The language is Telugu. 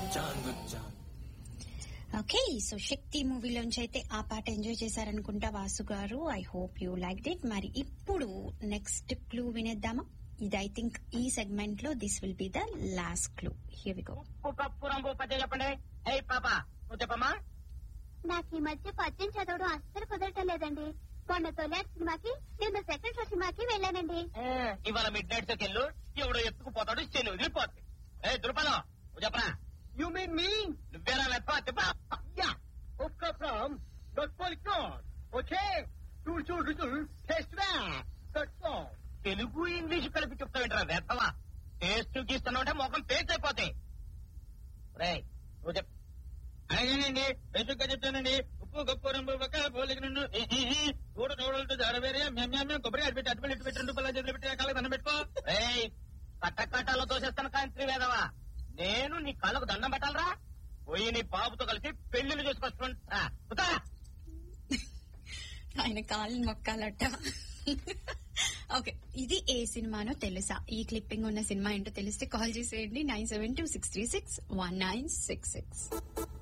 చాంద్ చాంద్ ఓకే సో శక్తి మూవీలోంచి అయితే ఆ పాట ఎంజాయ్ చేశారనుకుంటా వాసు గారు I hope you like it మరి ఇప్పుడు నెక్స్ట్ క్లూ వినేద్దామా ఇది ఐ థింక్ ఈ సెగ్మెంట్ లో this will be the last clue here we go ఉప్పు కప్పు రంగు పచ్చ చెప్పండి ఏ పాప నువ్వు చెప్పమ్మా నాకు ఈ మధ్య పద్యం చదవడం అస్సలు కుదరటం లేదండి మొన్న తొలేట్ సినిమాకి నిన్న సెకండ్ షో సినిమాకి వెళ్ళానండి ఏ, ఇవాళ మిడ్ నైట్ సెకండ్ ఎవడో ఎత్తుకుపోతాడు చెల్లి వదిలిపోతుంది ఏ దుర్పలం నువ్వు చెప్పరా You mean me? నువ్వేరా వెప్ప చెప్పా Yeah. Of course, from not Polycon. Okay. Tool, tool, tool, test that. That's all. Telugu English కలిపి చెప్తావేంట్రా వెప్పవా టేస్ట్ గీస్తున్నావు మొఖం పేస్ట్ అయిపోతాయి రే నువ్వు చెప్ అలాగేనండి బేసిక్ గా చెప్తానండి ఉప్పు గప్పు రంగు పక్క పోలికి నుండి చూడ చూడలతో జాడవేరే మేము కొబ్బరి అటు పెట్టి అటు పెట్టి ఇటు పెట్టి రెండు పిల్లలు చేతులు పెట్టి కాళ్ళకి దండం పెట్టుకో రేయ్ కట్ట కట్టాలో తోసేస్తాను కాంత్రి వేదవా నేను నీ కళ్ళకు దండం పెట్టాలరా పోయి నీ బాబుతో కలిసి పెళ్లిళ్ళు చేసుకొచ్చుకుంటా ఆయన కాళ్ళు మొక్కాలట ఓకే ఇది ఏ సినిమానో తెలుసా ఈ క్లిప్పింగ్ ఉన్న సినిమా ఏంటో తెలిస్తే కాల్ చేసేయండి nine seven two six three six one nine six six